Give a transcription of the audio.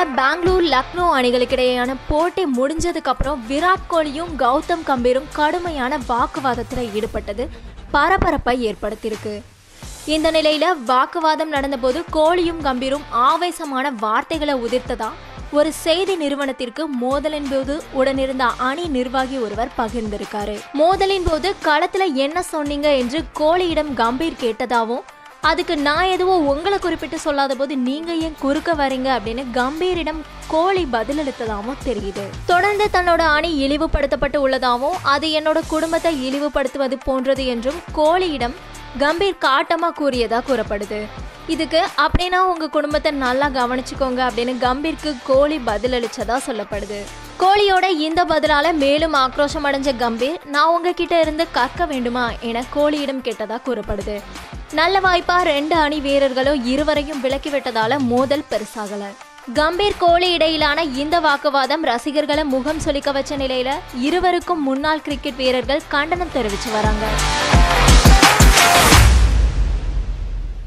பெங்களூர் லக்னோ அணிகளுக்கிடையேயான போட்டி முடிஞ்சதுக்கு அப்புறம் விராட் கோலியும் கௌதம் கம்பீரும் கடுமையான வாக்குவாதத்தில் ஈடுபட்டது பரபரப்பை ஏற்படுத்தியிருக்கு இந்த நிலையில வாக்குவாதம் நடந்தபோது கோலியும் கம்பீரும் ஆவேசமான வார்த்தைகளை உதிர்த்ததா ஒரு செய்தி நிறுவனத்திற்கு மோதலின் போது உடனிருந்த அணி நிர்வாகி ஒருவர் பகிர்ந்திருக்காரு மோதலின் போது களத்துல என்ன சொன்னீங்க என்று கோலியிடம் கம்பீர் கேட்டதாவும் அதுக்கு நான் எதுவும் உங்களை குறிப்பிட்டு சொல்லாத போது நீங்க ஏன் குறுக்க வரீங்க அப்படின்னு கம்பீரிடம் கோலி பதிலளித்ததாகவும் தெரியுது தொடர்ந்து தன்னோட அணி இழிவுபடுத்தப்பட்டு உள்ளதாகவும் அது என்னோட குடும்பத்தை இழிவுபடுத்துவது போன்றது என்றும் கோலியிடம் கம்பீர் காட்டமா கூறியதா கூறப்படுது இதுக்கு அப்படின்னா உங்க குடும்பத்தை நல்லா கவனிச்சுக்கோங்க அப்படின்னு கம்பீருக்கு கோலி பதிலளிச்சதா சொல்லப்படுது கோலியோட இந்த பதிலால மேலும் ஆக்ரோஷம் அடைஞ்ச கம்பீர் நான் உங்ககிட்ட இருந்து கற்க வேண்டுமா என கோலியிடம் கேட்டதா கூறப்படுது நல்ல வாய்ப்பா ரெண்டு அணி வீரர்களும் இருவரையும் விலக்கி விட்டதால மோதல் பெருசாகல கம்பீர் கோலி இடையிலான இந்த வாக்குவாதம் ரசிகர்களை முகம் சொலிக்க வச்ச நிலையில இருவருக்கும் முன்னாள் கிரிக்கெட் வீரர்கள் கண்டனம் தெரிவிச்சு வராங்க